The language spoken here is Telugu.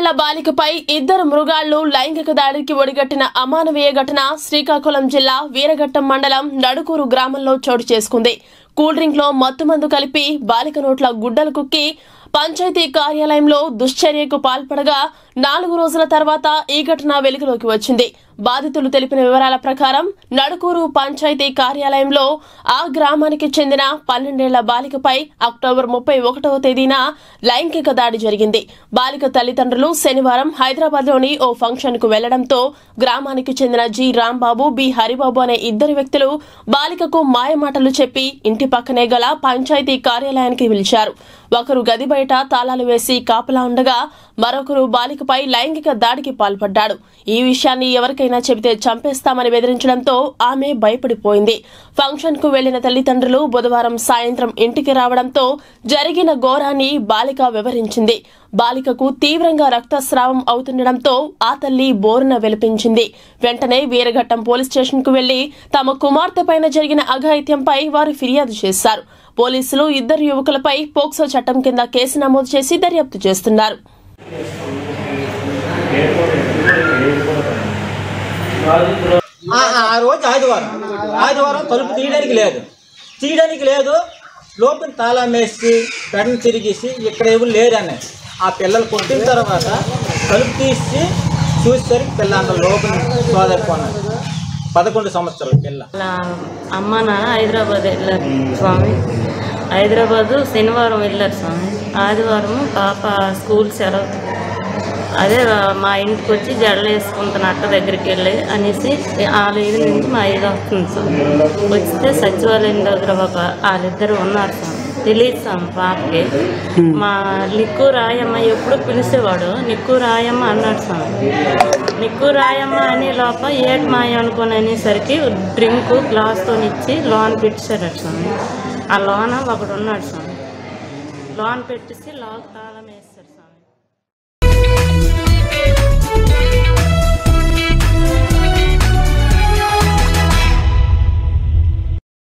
పన్నెండేళ్ల బాలికపై ఇద్దరు మృగాళ్లు లైంగిక దాడికి ఒడిగట్టిన అమానవీయ ఘటన శ్రీకాకుళం జిల్లా వీరఘట్టం మండలం నడుకూరు గ్రామంలో చోటు చేసుకుంది కూల్ డ్రింక్ లో మత్తుమందు కలిపి బాలిక నోట్ల గుడ్డలు కుక్కి పంచాయతీ కార్యాలయంలో దుశ్చర్యకు పాల్పడగా నాలుగు రోజుల తర్వాత ఈ ఘటన వెలుగులోకి వచ్చింది బాధితులు తెలిపిన వివరాల ప్రకారం నడుకూరు పంచాయతీ కార్యాలయంలో ఆ గ్రామానికి చెందిన పన్నెండేళ్ల బాలికపై అక్టోబర్ ముప్పై ఒకటవ తేదీన లైంగిక దాడి జరిగింది బాలిక తల్లిదండ్రులు శనివారం హైదరాబాద్ లోని ఓ ఫంక్షన్ కు వెళ్లడంతో గ్రామానికి చెందిన జి రాంబాబు బి హరిబాబు అనే ఇద్దరు వ్యక్తులు బాలికకు మాయమాటలు చెప్పి ఇంటి పక్కనే గల పంచాయతీ కార్యాలయానికి పిలిచారు ఒకరు గది బయట తాళాలు వేసి కాపలా ఉండగా మరొకరు బాలికపై లైంగిక దాడికి పాల్పడ్డాడు ఈ విషయాన్ని ఎవరికైనా చెబితే చంపేస్తామని బెదిరించడంతో ఆమె భయపడిపోయింది ఫంక్షన్ కు వెళ్లిన తల్లిదండ్రులు బుధవారం సాయంత్రం ఇంటికి రావడంతో జరిగిన ఘోరాన్ని బాలిక వివరించింది బాలికకు తీవ్రంగా రక్తస్రావం అవుతుండటంతో ఆ తల్లి బోరున విలపించింది వెంటనే వీరఘట్టం పోలీస్ స్టేషన్ కు వెళ్లి తమ కుమార్తె పైన జరిగిన అఘాయిత్యంపై వారు ఫిర్యాదు చేశారు పోలీసులు ఇద్దరు యువకులపై పోక్సో చట్టం కింద కేసు నమోదు చేసి దర్యాప్తు చేస్తున్నారు ఆ ఆ రోజు ఆదివారం ఆదివారం తలుపు తీయడానికి లేదు తీయడానికి లేదు లోపల తాళం వేసి పెడని తిరిగేసి ఇక్కడ ఎవరు లేరు అన్నారు ఆ పిల్లలు కొట్టిన తర్వాత తలుపు తీసి చూసేసరికి పిల్ల అంత లోపల సోదరుకున్నారు పదకొండు సంవత్సరాల పిల్ల వాళ్ళ అమ్మ నాన్న హైదరాబాద్ వెళ్ళారు స్వామి హైదరాబాదు శనివారం వెళ్ళారు స్వామి ఆదివారం పాప స్కూల్ సెలవు అదే మా ఇంటికి వచ్చి జడలు వేసుకుంటున్న అక్క దగ్గరికి వెళ్ళి అనేసి వాళ్ళ ఇది నుంచి మా ఇది వస్తుంది స్వామి వస్తే సచివాలయం దగ్గర ఒక వాళ్ళిద్దరు ఉన్నారు స్వామి తెలియదు స్వామి పాపకి మా నిక్కు రాయమ్మ ఎప్పుడు పిలిచేవాడు నిక్కు రాయమ్మ అన్నాడు స్వామి నిక్కు రాయమ్మ అనే లోప ఏటి మాయ అనుకుని అనేసరికి డ్రింక్ గ్లాస్తో ఇచ్చి లోన్ పెట్టేశాడు స్వామి ఆ లోన ఒకడు ఉన్నాడు స్వామి లోన్ పెట్టేసి లోన్ తాళం వేసి